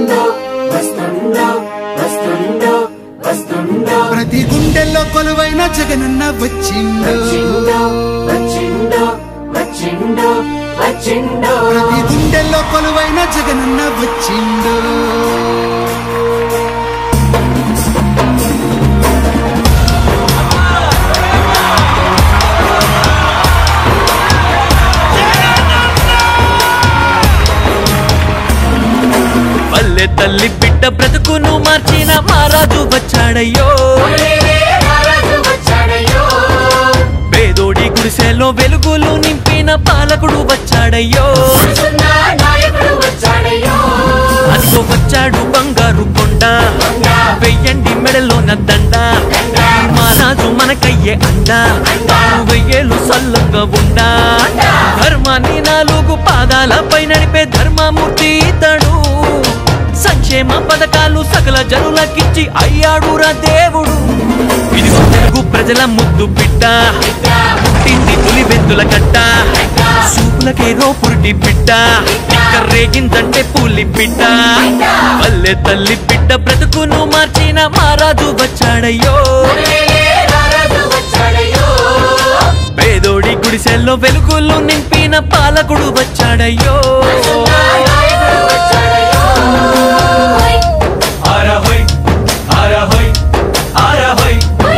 వస్తుందో వస్తుందో వస్తుందో వస్తుందో ప్రతి గుండెల్లో కొలువైన జగనన్న వచ్చిండు వచ్చిందో వచ్చిందో వచ్చిందో వచ్చిందో ప్రతి గుండెల్లో కొలువైన జగనన్న వచ్చిండు పల్లె తల్లి బిడ్డ బ్రతుకును మార్చిన మహారాజు వచ్చాడయ్యో రారాజు వచ్చాడయ్యో పేదోడి గుడిసెలో వెలుగులు నింపిన పాలకుడు వచ్చాడయ్యో వస్తున్న నాయకుడు వచ్చాడయ్యో అదిగో వచ్చాడు బంగారు కొండ వెయ్యండి మెడలోన దండ మహారాజు మనకయ్యే అండ వెయ్యేలు సల్లంగా ఉండా ధర్మాన్ని నాలుగు పాదాలపై నడిపే ధర్మమూర్తి ఇతడు సంక్షేమ పథకాలు సకల జనులకిచ్చి అయ్యాడురా దేవుడు ఇదిగో తెలుగు ప్రజల ముద్దు బిడ్డ పుట్టింది పులి వెందుల గడ్డ సూపులకే రోపురుటి బిడ్డ ఇక్కడ రేగిందంటే పులి బిడ్డ పల్లె తల్లి బిడ్డ బ్రతుకును మార్చిన మహారాజు వచ్చాడయ్యో రారాజు వచ్చాడయ్యో పేదోడి గుడిసెల్లో వెలుగులు నింపిన పాలకుడు వచ్చాడయ్యో నాయకుడు వచ్చాడయ్యో ఆరహోయ్ ఆరహోయ్ ఆరహోయ్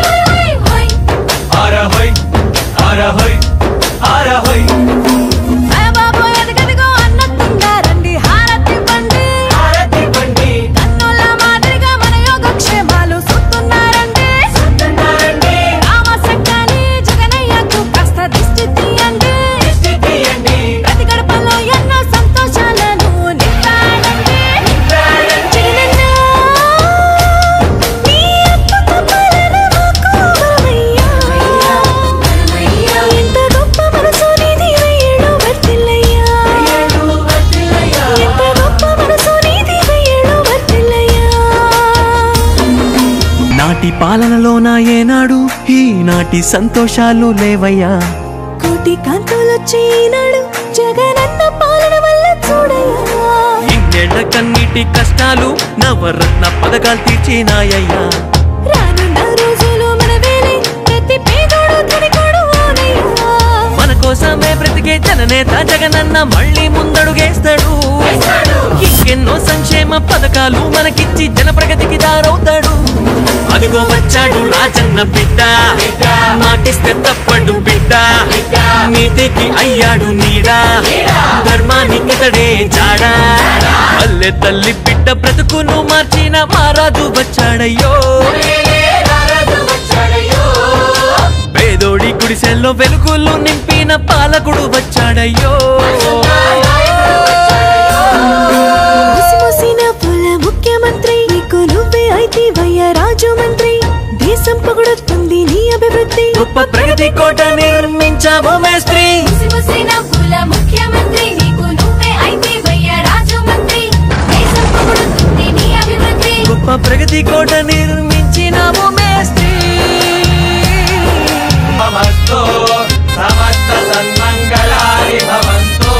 ఆరహోయ్ ఆరహోయ్ ఆరహోయ్ బాబు ఎదగదిగో అన్నట్టుండారండి హారతి బండి హారతి బండి కన్నుల మాదిరిగా మన యోగక్షేమాలు చూస్తున్నారండి వస్తున్నారండి రామశక్కాని జగనయ్యకు కాస్త దిష్టి తీయండి దిష్టి తీయండి ప్రతి గడపలో ఎన్నో సంతోషాలను నింపాడండి జగనన్న, నీ అద్భుత పాలన మాకు వరమయ్యా. ఎంత గొప్ప మనసు నీది వెయ్యేళ్ళు వర్ధిల్లయ్యా. ఏడు వర్ధిల్లయ్యా. ఎంత గొప్ప మనసు నీది వెయ్యేళ్ళు వర్ధిల్లయ్యా. నాటి పాలనలోన ఏనాడు ఈనాటి సంతోషాలు లేవయ్యా కోటి కాంతులొచ్చి ఈనాడు జగనన్న పాలన వల్ల చూడయ్యా ఇన్నేళ్ల కన్నీటి కష్టాలు నవరత్న పథకాలు తీర్చినాయ్యా రానున్న రోజులు మన వేలే ప్రతి పేదోడు ధనికోడు ఓనయ్యా మన కోసమే బ్రతికే జననేత జగనన్న మళ్ళీ ముందడుగేస్తాడు ఇంకెన్నో సంక్షేమ పథకాలు మనకిచ్చి జన ప్రగతికి దారవుతాడు అదిగో వచ్చాడు రాజన్న బిడ్డ మాటిస్తే తప్పడు బిడ్డ నీతికి అయ్యాడు నీడా ధర్మానికి ఇతడే జాడా పల్లె తల్లి బిడ్డ బ్రతుకును మార్చిన మహారాజు వచ్చాడయ్యో రారాజు వచ్చాడయ్యో పేదోడి గుడిసెల్లో వెలుగులు నింపిన పాలకుడు వచ్చాడయ్యో ముసిముసిన పుల ముఖ్యమంత్రి నీకు నువ్వే అయితే వయ్య రాజు మంత్రి దేశం పొగడొస్తుంది నీ అభివృద్ధి గొప్ప ప్రగతి కోట నిర్మించాము మేస్త్రి ముసిముసిన పుల ముఖ్యమంత్రి నీకు నువ్వే అయితే వయ్య రాజు మంత్రి దేశం పొగడొస్తుంది నీ అభివృద్ధి గొప్ప ప్రగతి కోట నిర్మించినాము మేస్త్రి భవస్తు సమస్త సన్మంగళాని భవంతు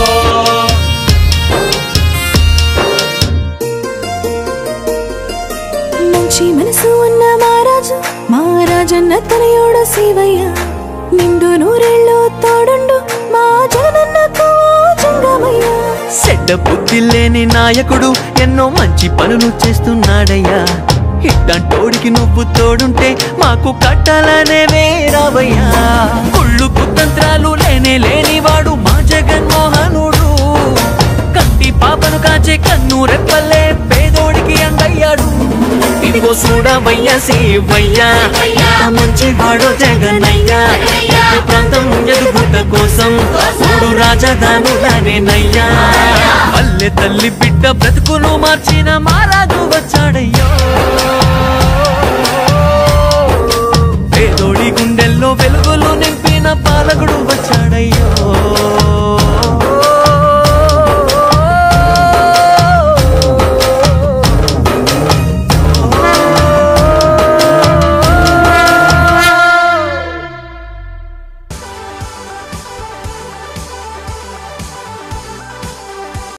మంచి మనసు ఉన్న మహారాజు మహారాజన్న తనయోడు శివయ్య నిండు నూరేళ్ళు తోడుండు మా జగనన్నకు ఓ జంగమయ్య చెడ్డ బుద్ధి లేని నాయకుడు ఎన్నో మంచి పనులు చేస్తున్నాడయ్యా ఇట్టంటోడికి నువ్వు తోడుంటే మాకు కట్టాలనే వేరావయ్యా కుళ్ళు కుతంత్రాలు లేనే లేనివాడు మా జగన్మోహనుడు కంటి పాపను కాచే కన్ను రెప్పలే పేదోడికి అంగయ్యాడు ఇదిగో చూడవయ్యా సేవయ్యా మంచి వాడు జగనయ్యా ఈ ప్రాంతం ఎదుగుట కోసం మూడు రాజధానులనేనయ్యా పల్లె తల్లి బిడ్డ బ్రతుకును మార్చిన మారాజు వచ్చాడయ్యో